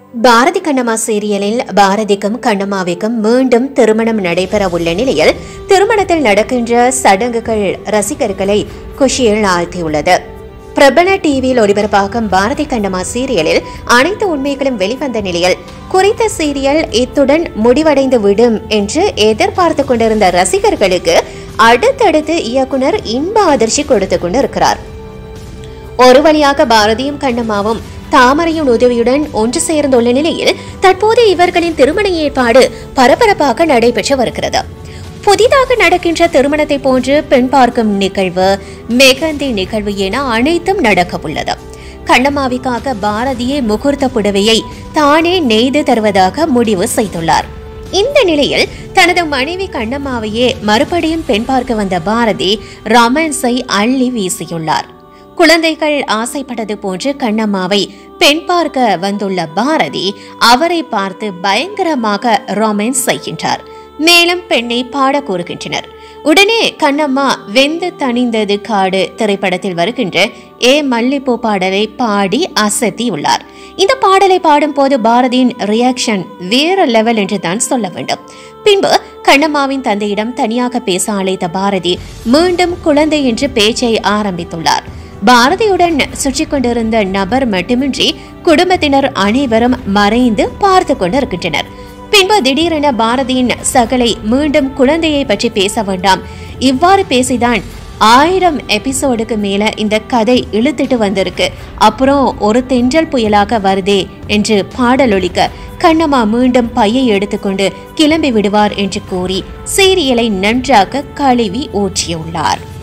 பாரதி கண்ணம்மா சீரியலில் பாரதிக்கும் கண்ணம்மாவிற்கும் மீண்டும் திருமணம் நடைபெற உள்ள நிலையில் திருமணத்தில் நடக்கின்ற சடங்குகள் ரசிகர்களை குஷியில் ஆழ்த்தியுள்ளது பிரபல டிவியில் ஒளிபரப்பாகும் பாரதி கண்ணம்மா சீரியலில் அனைத்து உண்மைகளும் வெளிவந்த நிலையில் குறித்த சீரியல் இத்துடன் முடிவடைந்து விடும் என்று எதிர்பார்த்து கொண்டிருந்த ரசிகர்களுக்கு அடுத்தடுத்து இயக்குனர் இன்ப அதிர்ச்சி கொடுத்து கொண்டிருக்கிறார் ஒரு வழியாக பாரதியும் கண்ணம்மாவும் தாமரையின் உதவியுடன் ஒன்று சேர்ந்துள்ள நிலையில் தற்போது இவர்களின் திருமண ஏற்பாடு பரபரப்பாக நடைபெற்று வருகிறது புதிதாக நடக்கின்ற திருமணத்தை போன்று பெண் பார்க்கும் நிகழ்வு மெகந்தி நிகழ்வு என அனைத்தும் நடக்க உள்ளது கண்ணம்மாவிக்காக பாரதியே முகூர்த்த புடவையை தானே நெய்து தருவதாக முடிவு செய்துள்ளார் இந்த நிலையில் தனது மனைவி கண்ணம்மாவையே மறுபடியும் பெண் பார்க்க வந்த பாரதி ரொமான்ஸை அள்ளி வீசியுள்ளார் குழந்தைகள் ஆசைப்பட்டது போன்று கண்ணம்மாவை பெண் பார்க்க வந்துள்ள பாரதி அவரை பார்த்து பயங்கரமாக ரொமான்ஸ் செய்கின்றார் மேலும் பெண்ணை பாட கூறுகின்றனர் உடனே கண்ணம்மா வெந்து தணிந்தது காடு திரைப்படத்தில் வருகின்ற ஏ மல்லிப்பூ பாடலை பாடி அசத்தியுள்ளார் இந்த பாடலை பாடும்போது பாரதியின் ரியாக்ஷன் வேற லெவல் என்று தான் சொல்ல வேண்டும் பின்பு கண்ணம்மாவின் தந்தையிடம் தனியாக பேச அழைத்த பாரதி மீண்டும் குழந்தை என்று பேச்சை ஆரம்பித்துள்ளார் பாரதியுடன் சுற்றி கொண்டிருந்த நபர் மட்டுமின்றி குடும்பத்தினர் அனைவரும் மறைந்து பார்த்து கொண்டிருக்கின்றனர் பின்பு திடீரென பாரதியின் சகலை மீண்டும் குழந்தையை பற்றி பேச வேண்டாம் இவ்வாறு பேசிதான் ஆயிரம் எபிசோடுக்கு மேல இந்த கதை இழுத்துட்டு வந்திருக்கு அப்புறம் ஒரு தென்றல் புயலாக வருதே என்று பாடலொலிக்க கண்ணம்மா மீண்டும் பையை எடுத்துக்கொண்டு கிளம்பி விடுவார் என்று கூறி சீரியலை நன்றாக கழுவி ஊற்றியுள்ளார்